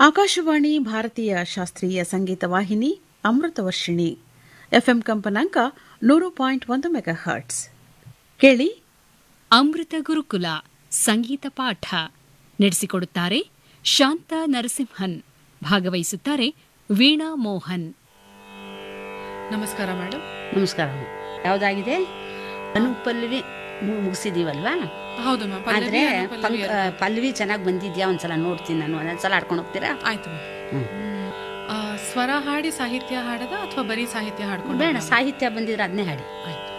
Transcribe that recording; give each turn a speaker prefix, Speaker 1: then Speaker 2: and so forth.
Speaker 1: ಆಕಾಶವಾಣಿ ಭಾರತೀಯ ಶಾಸ್ತ್ರೀಯ ಸಂಗೀತ ವಾಹಿನಿ ಅಮೃತವರ್ಷಿಣಿ ಎಫ್ಎಂ ಕಂಪನಾಂಕ ನೂರು ಪಾಯಿಂಟ್ ಒಂದು ಮೆಗಾ ಹರ್ಟ್ಸ್ ಕೇಳಿ
Speaker 2: ಅಮೃತ ಗುರುಕುಲ ಸಂಗೀತ ಪಾಠ ನಡೆಸಿಕೊಡುತ್ತಾರೆ ಶಾಂತ ನರಸಿಂಹನ್ ಭಾಗವಹಿಸುತ್ತಾರೆ ವೀಣಾ ಮೋಹನ್
Speaker 3: ನಮಸ್ಕಾರ ಮೇಡಮ್
Speaker 4: ನಮಸ್ಕಾರ ಯಾವುದಾಗಿದೆ ಅನುಪಲ್ಲವಿ ಮು- ಮುಗಿಸಿದೀವಲ್ವಾ
Speaker 3: ಹೌದು ಮ್ಯಾಮ್ ಪಲ್ಲವಿ
Speaker 4: ಆದ್ರೆ
Speaker 3: ಅನುಪಲ್ಲವಿ
Speaker 4: ಪಂಕ್-
Speaker 3: ಎರಡು.
Speaker 4: ಆ, ಪಲ್ಲವಿ ಚೆನ್ನಾಗಿ ಬಂದಿದ್ಯಾ ಒಂದ್ಸಲ ನೋಡ್ತೀನಿ ನಾನು ಒಂದೊಂದ್ಸಲ ಆಡ್ಕೊಂಡು ಹೋಗ್ತೀರಾ
Speaker 3: ಆಯ್ತು ಮ್ಯಾಮ್
Speaker 4: ಹ್ಮ್.
Speaker 3: ಆ, ಸ್ವರ ಹಾಡಿ ಸಾಹಿತ್ಯ ಹಾಡದ ಅಥವಾ ಬರೀ ಸಾಹಿತ್ಯ ಹಾಡ್ಕೊಂಡು
Speaker 4: ಬೇಡ ಸಾಹಿತ್ಯ ಬಂದಿದ್ರೆ ಅದನ್ನೇ ಹಾಡಿ
Speaker 3: ಆಯ್ತು